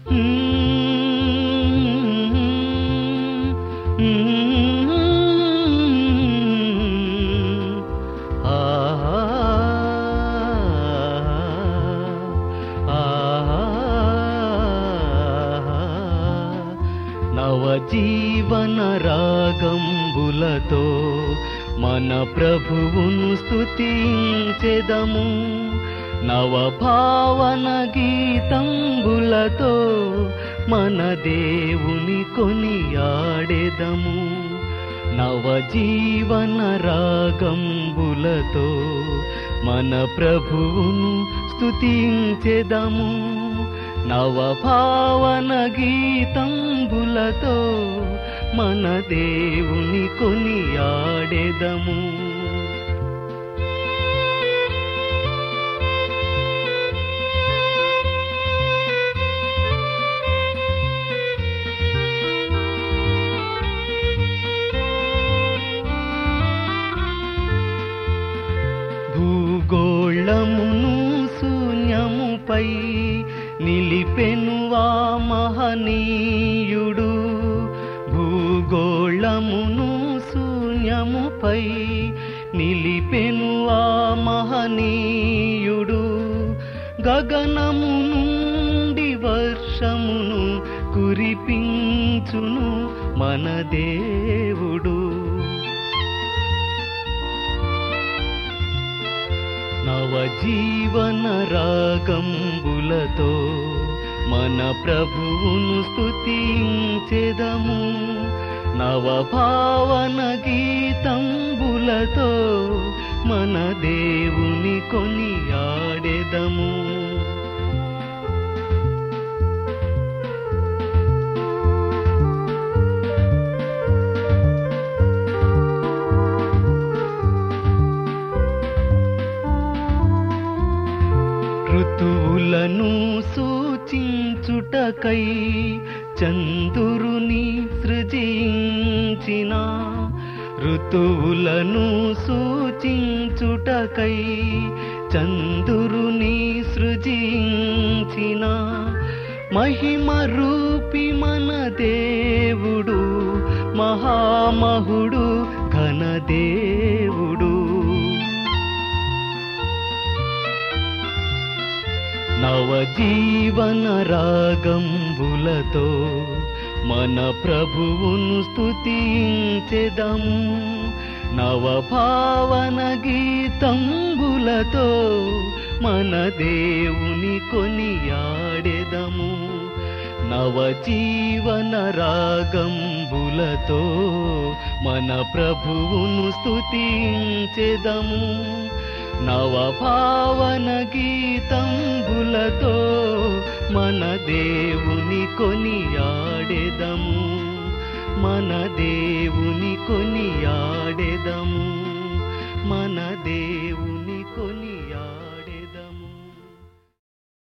నవజీవన రాగంబులతో మన ప్రభువును స్తుతించెదము నవభావన గీతంబులతో మన దేవుని కొనియాడెదము నవజీవన రాగంబులతో మన ప్రభువును స్తుతించెదము నవభావన గీతంబులతో మన దేవుని కొనియాడెదము భూగోళమును శూన్యముపై నిలిపెను ఆ మహనీయుడు భూగోళమును శూన్యముపై నిలిపెను ఆ మహనీయుడు గగనము నుండి వర్షమును కురిపించును మన దేవుడు నవజీవన రాగంబులతో మన ప్రభువును స్తుతించెదము నవభావన గీతంబులతో మన దేవుని కొనియాడెదము ఋతువులను సూచించుటకై చందురుని సృజించిన ఋతువులను సూచించుటకై చందురుని సృజించిన మహిమ రూపి మన దేవుడు మహామహుడు ఘనదేవుడు నవజీవన రాగంబులతో మన ప్రభువును స్తుతించెదము నవభావన గీతంబులతో మన దేవుని కొనియాడెదము నవజీవన రాగంబులతో మన ప్రభువును స్తుతించెదము నవభావన గీతంబులతో మన దేవుని కొనియాడెదము మన దేవుని